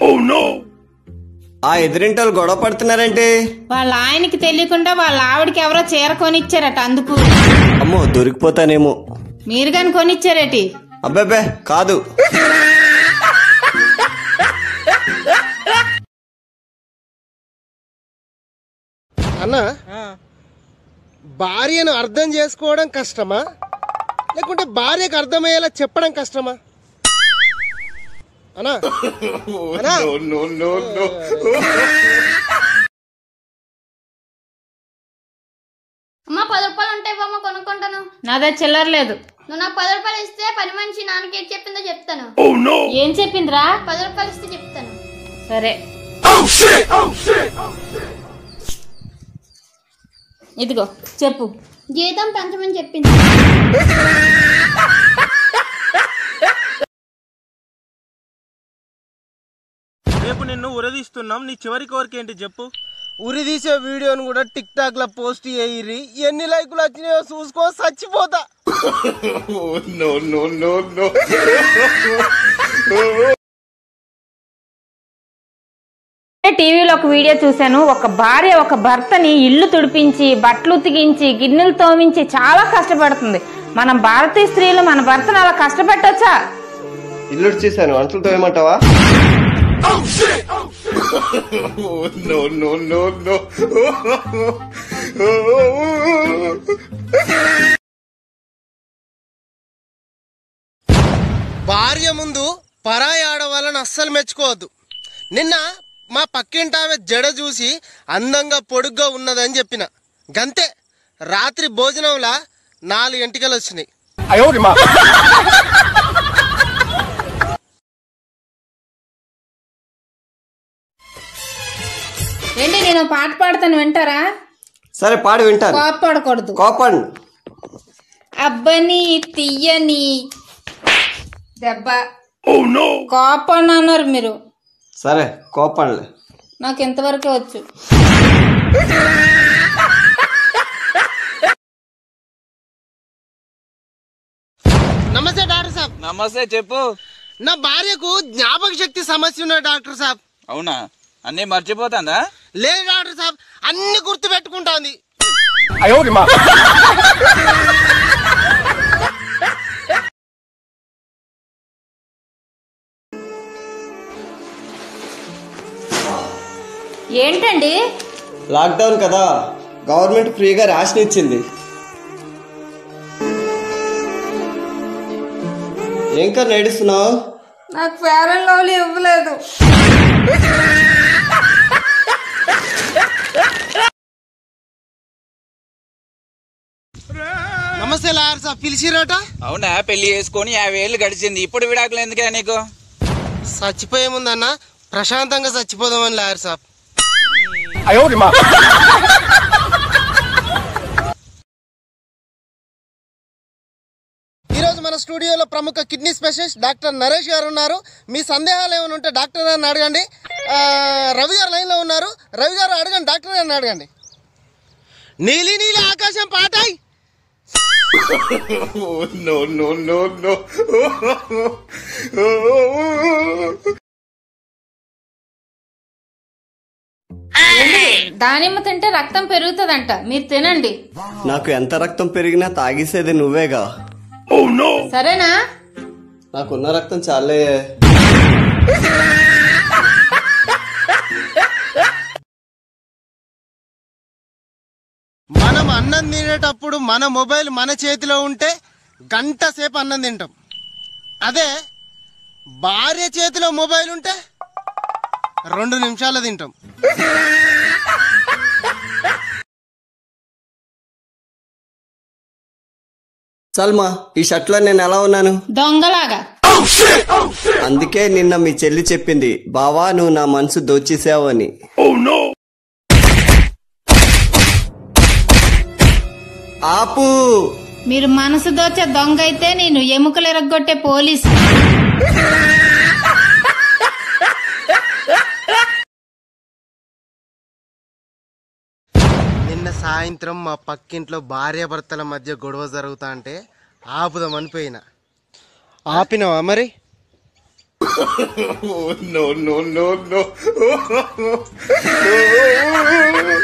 ఆ ఎదురింటోళ్ళు గొడవ పడుతున్నారంటే వాళ్ళ ఆయనకి తెలియకుండా వాళ్ళ ఆవిడకి ఎవరో చీర కొనిచ్చారట అందుకు అమ్మో దొరికిపోతానేమో మీరు గాని కొనిచ్చారేటి అబ్బాబే కాదు అన్న భార్యను అర్థం చేసుకోవడం కష్టమా లేకుంటే భార్యకు అర్థమయ్యేలా చెప్పడం కష్టమా అన్నా అన్నా అమ్మ పది రూపాయలు ఉంటాయి అమ్మ కొనుక్కుంటాను నా దగ్గర చిల్లర లేదు నువ్వు నాకు పది రూపాయలు ఇస్తే పని మనిషి నాన్నకి ఏం చెప్పిందో చెప్తాను ఏం చెప్పిందిరా పది రూపాయలు ఇస్తే చెప్తాను సరే ఇదిగో చెప్పు జీతం పెంచమని చెప్పింది రేపు నిన్ను ఉరదీస్తున్నాం నీ చివరి కోరిక ఏంటి చెప్పు ఉరి తీసే వీడియోను కూడా టిక్ టాక్ లో పోస్ట్ చేయరి ఎన్ని లైకులు వచ్చినాయో చూసుకో చచ్చిపోతా టీవీలో ఒక వీడియో చూశాను ఒక భార్య ఒక భర్తని ఇల్లు తుడిపించి బట్టలు ఉతికించి గిన్నెలు తోమించి చాలా కష్టపడుతుంది మనం భారతీయ స్త్రీలు మన భర్తను అలా కష్టపెట్టొచ్చా ఇల్లు చేశాను అంటలతో ఏమంటావా భార్య ముందు పరాయి ఆడవాళ్ళని అస్సలు మెచ్చుకోవద్దు నిన్న మా పక్కింటి ఆమె జడ చూసి అందంగా పొడుగ్గా ఉన్నదని చెప్పిన గంతే రాత్రి భోజనంలా నాలుగు ఎంటికలు వచ్చినాయి ఏంటి నేను పాట పాడతాను వింటారా సరే పాడి వింటాను కోపడకూడదు కోపండి అబ్బని తీయని దెబ్బ కోపం అన్నారు మీరు సరే కోపండి నాకు ఇంతవరకే వచ్చు నమస్తే డాక్టర్ సాబ్ నమస్తే చెప్పు నా భార్యకు జ్ఞాపక శక్తి సమస్య ఉన్నది డాక్టర్ సాబ్ అవునా అన్నీ మర్చిపోతాందా లేదు డాక్టర్ సాబ్ అన్ని గుర్తు పెట్టుకుంటాంది ఏంటండి లాక్డౌన్ కదా గవర్నమెంట్ ఫ్రీగా రేషన్ ఇచ్చింది ఏం కన్నా ఏడుస్తున్నావు నాకు ఫేర్ అండ్ లవ్లీ ఇవ్వలేదు నమస్తే లాయర్ సాబ్ పిలిచిరట అవునా పెళ్లి చేసుకొని యాభై ఏళ్ళు గడిచింది ఇప్పుడు విడాకులు ఎందుకే నీకు చచ్చిపోయే ముందన్న ప్రశాంతంగా చచ్చిపోదామని లాయర్ సాబ్ ఈరోజు మన స్టూడియోలో ప్రముఖ కిడ్నీ స్పెషలిస్ట్ డాక్టర్ నరేష్ గారు ఉన్నారు మీ సందేహాలు ఏమైనా ఉంటే డాక్టర్ గారిని అడగండి ఆ, రవి గారు లైన్లో ఉన్నారు రవి గారు అడగండి డాక్టర్ గారిని అడగండి నీలి నీలి ఆకాశం పాటాయి దానిమ్మ తింటే రక్తం పెరుగుతుందంట మీరు తినండి నాకు ఎంత రక్తం పెరిగినా తాగేసేది నువ్వేగా సరేనా నాకున్న రక్తం చాలే మనం అన్నం తినేటప్పుడు మన మొబైల్ మన చేతిలో ఉంటే గంట సేపు అన్నం తింటాం అదే భార్య చేతిలో మొబైల్ ఉంటే రెండు నిమిషాలు తింటాం సల్మా ఈ షర్ట్లో నేను ఎలా ఉన్నాను దొంగలాగా అందుకే నిన్న మీ చెల్లి చెప్పింది బావా నువ్వు నా మనసు దోచేసావు అని ఆపు మీరు మనసు దోచే దొంగ అయితే నేను ఎముకలు ఎరగొట్టే పోలీసు నిన్న సాయంత్రం మా పక్కింట్లో భార్యాభర్తల మధ్య గొడవ జరుగుతా అంటే ఆపుదాం అనిపోయిన ఆపినావా మరి no, no, no, no.